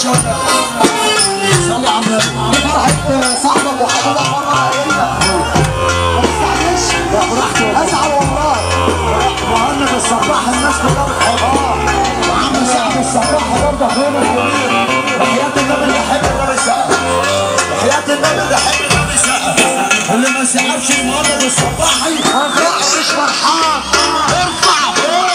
صلى على النبي فرحة صاحبك وحبيبك مرة ما تستعجلش لا براحته ازعل والله مهند الصباح الناس كلها بتحبها وعم سعد الصباح برضه اخونا الكبير وحياة النبي اللي يحب النبي سقف وحياة النبي اللي يحب النبي سقف اللي ما سقفش المهند الصباحي لا مش فرحان ارفع فوق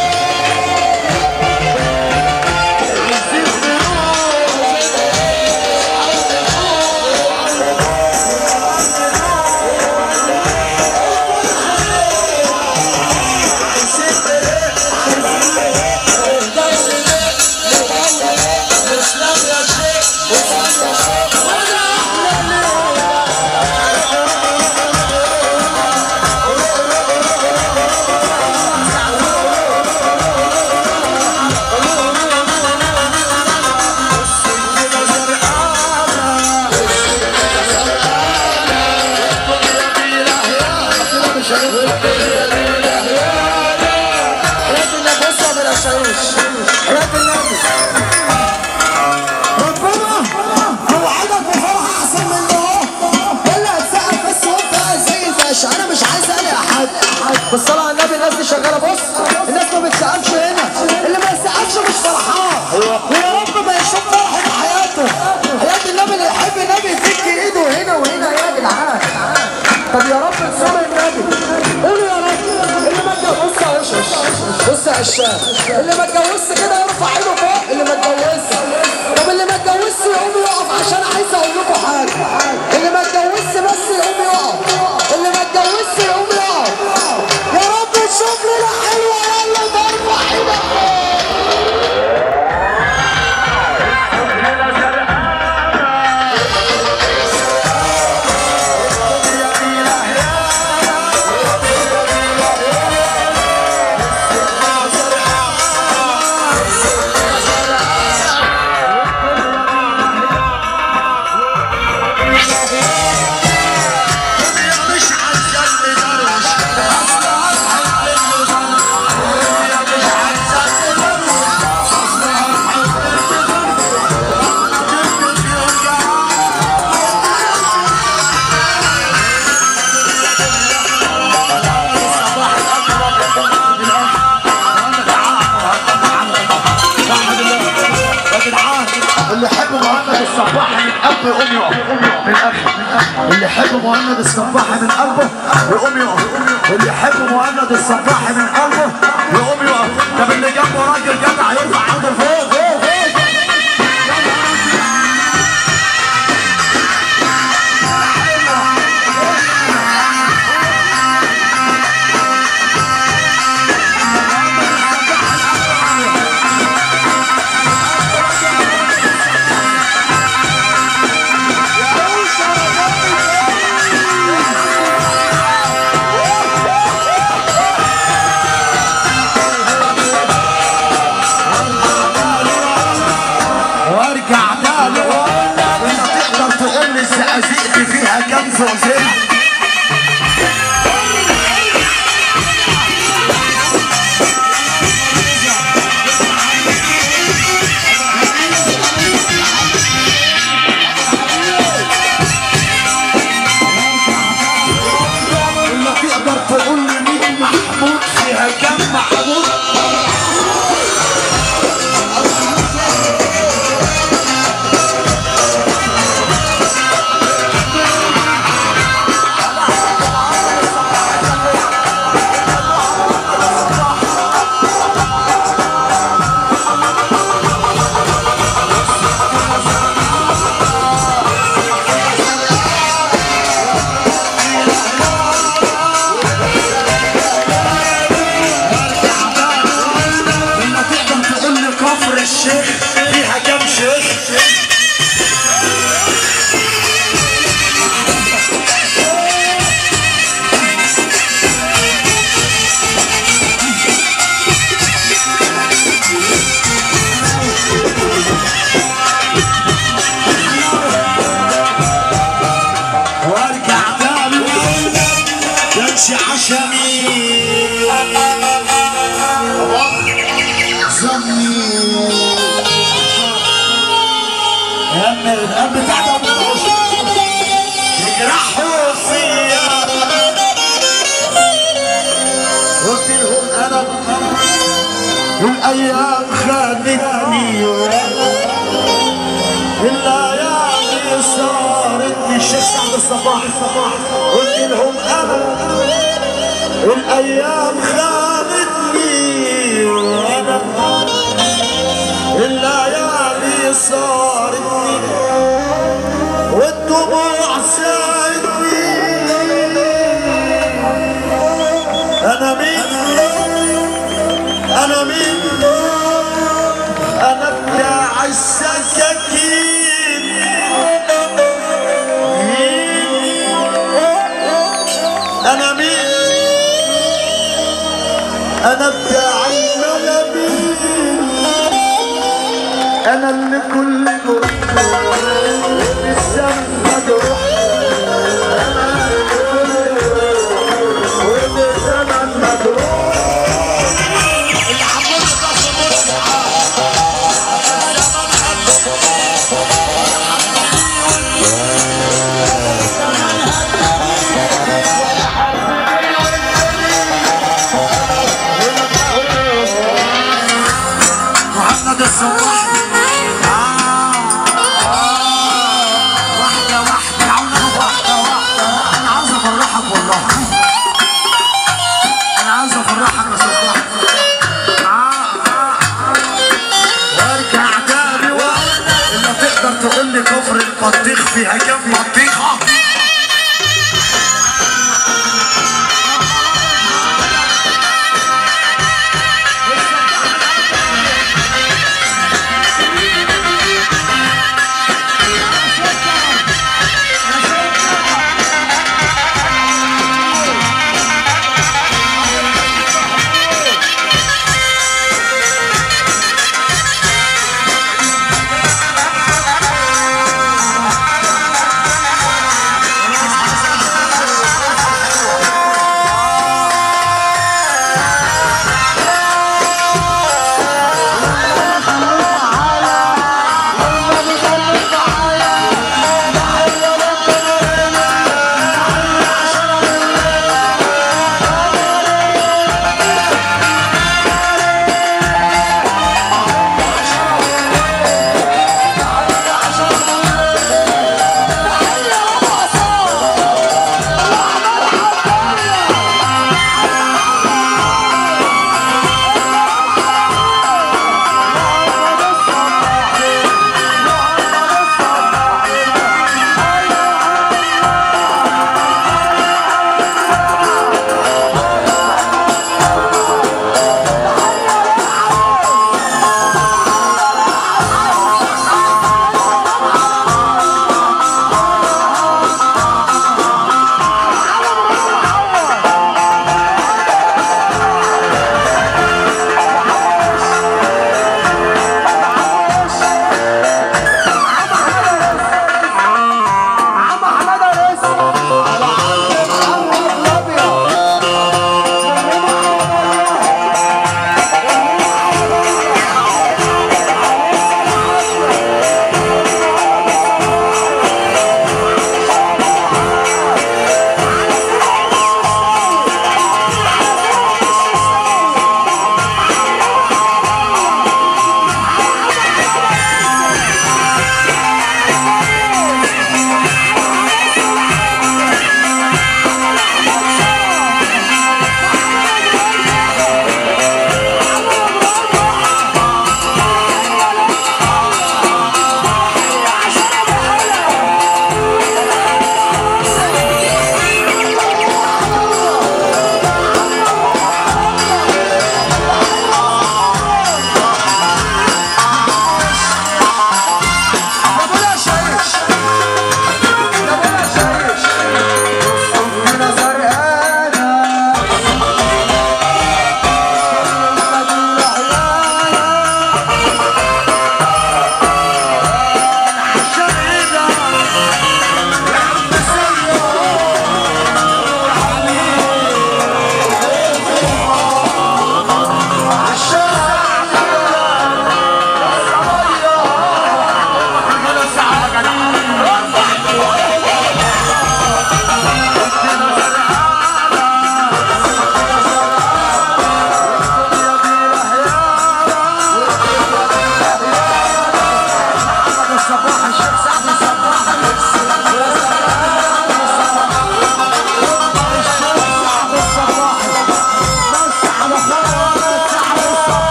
ربنا اوعدك بفرحه احسن من ده اللي هتسقف بس وانت قاعد زي الباشا انا مش عايز الاقي حد بالصلاة على النبي الناس دي شغالة بص الناس ما بتسقفش هنا اللي ما يسقفش مش فرحان ويا رب ما يشوف فرحة في حياته حياة النبي اللي يحب النبي يفك ايده هنا وهنا يا جدعان طب يا رب انصر النبي قولوا يا رب اللي ما اتجوزش يا وش وش بص يا هشام اللي ما اتجوزش كده يرفع ايده فوق اللي ما اتجوزش طب اللي ما اتجوزش يقوم يقف عشان عايز اقول لكم حاجه اللي ما اتجوزش بس يقوم يقف اللي ما اتجوزش يقوم يقف يا رب تشوف لنا حلوه يلا ترفع ايدك فوق مش عايزك تدروش مش عايزك تدروش يا جدعان اللي يحب مهند الصباح من قلبه يقوم يقف من قلبه اللي يحب مهند الصباح من قلبه يقوم يقف اللي يحب مهند الصباح من قلبه يقوم يقف طب اللي جنبه راجل جدع يرفع ايده فوق فوق فوق وارجع تاني واقول لك انت تقدر تقول لي الزقازيق دي فيها كام زقزقه ولا تقدر تقول لي مين محمود فيها كام محمود الاب بتاعنا ابونا يجرحوا فيا قلت لهم انا الايام خانتني الليالي صارت الشيخ سعد الصباح قلت لهم انا الايام خانتني وانا الليالي صارت والدموع ساعدني انا مين انا مين انا بتاع السكاكين انا مين انا بتاع الملامين انا اللي كل جروح السم مجروح انا اللي كل جروح والزمن مجروح اللي حمود ده في محمد الصباح واحدة واحدة عاوزة واحدة واحدة أنا عاوز أفرحك والله أنا عاوز أفرحك يا صباح وارجع تاني إلا تقدر تقول لي كفر البطيخ فيها كام بطيخة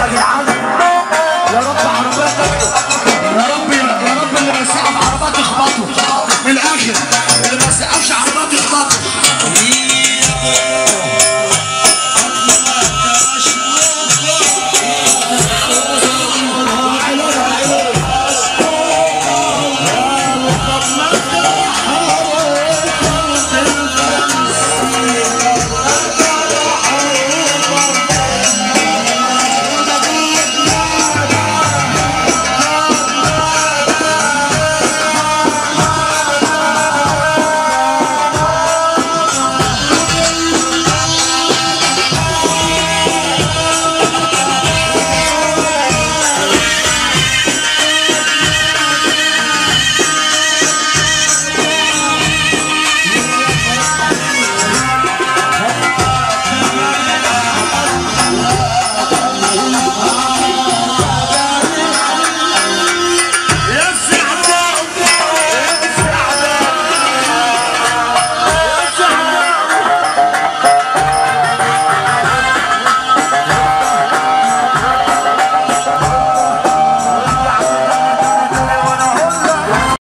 يا جدعان يا رب عربية تكتب يا رب